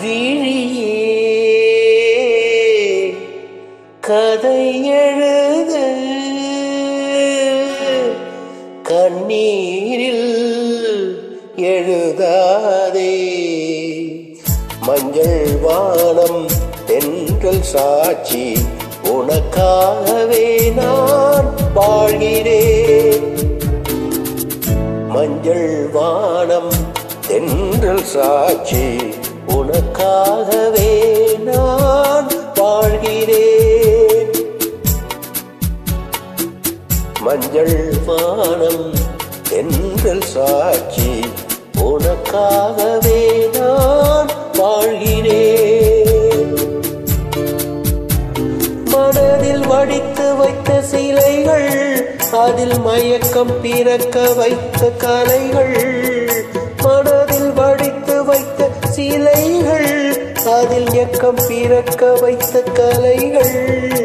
விழியே கதை எழுது கண்ணீரில் எழுதாதே மஞ்சள் வானம் தென்றல் சாட்சி உனக்காகவே நான் வாழ்கிறேன் மஞ்சள் வானம் தென்றல் சாட்சி உனக்காகவே நான் வாழ்கிறேன் மஞ்சள் வானம் தென்றல் சாட்சி உனக்காகவே நான் வாழ்கிறேன் மனதில் வடித்து வைத்த சிலைகள் அதில் மயக்கம் பிறக்க வைத்த கலைகள் மனதில் வடித்து வைத்த சிலைகள் அதில் எக்கம் பிறக்க வைத்த கலைகள்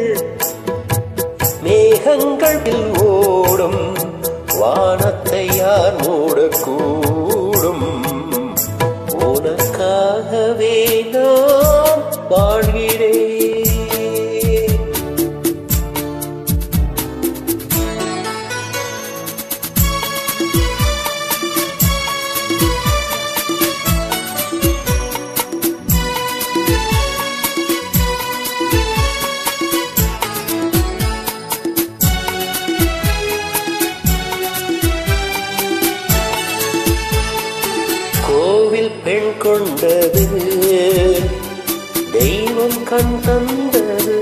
மேகங்கள் ஓடும் வானத்தை யார் மூடக்கூடும் உனக்காகவே நான் வாழ்கிறேன் கோவில் பெண் கொண்டது தெய்வம் கண் தந்தது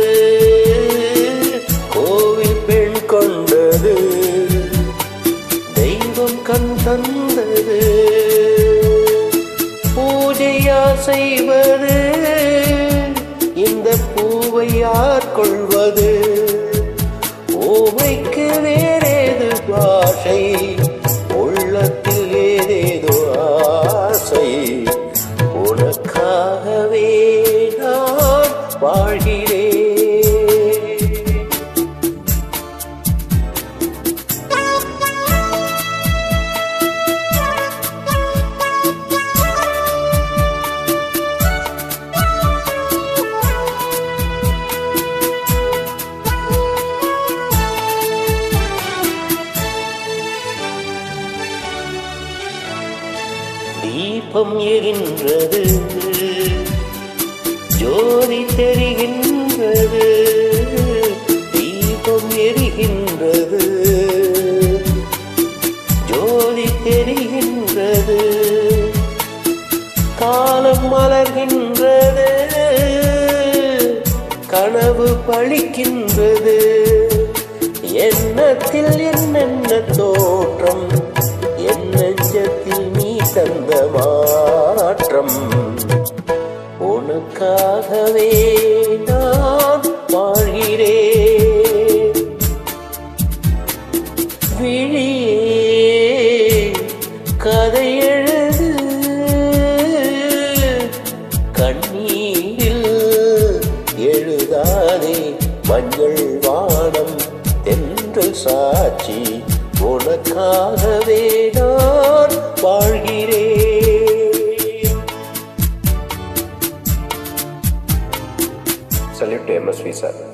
கோவில் பெண் கொண்டது தெய்வம் கண் தந்தது பூஜையா செய்வது இந்த பூவை யார் கொள்வது ஓமைக்கு வேறேது பாஷை உள்ளத்தில் ஏதேதோ ஆசை உனக்காகவே நான் வாழ்கிறேன் தீபம் எரிகின்றது ஜோதி தெரிகின்றது தீபம் எரிகின்றது ஜோதி தெரிகின்றது காலம் மலர்கின்றது கனவு பழிக்கின்றது எண்ணத்தில் என்னென்ன தோற்றம் என் நெஞ்சத்தில் நீ தந்த மாற்றம் உனக்காகவே நான் வாழ்கிறேன் விழியே கதை எழுது கண்ணீரில் எழுதாதே மஞ்சள் வானம் தென்றல் சாட்சி உனக்காகவே நான் வாழ்கிறேன் Salute to MSV sir.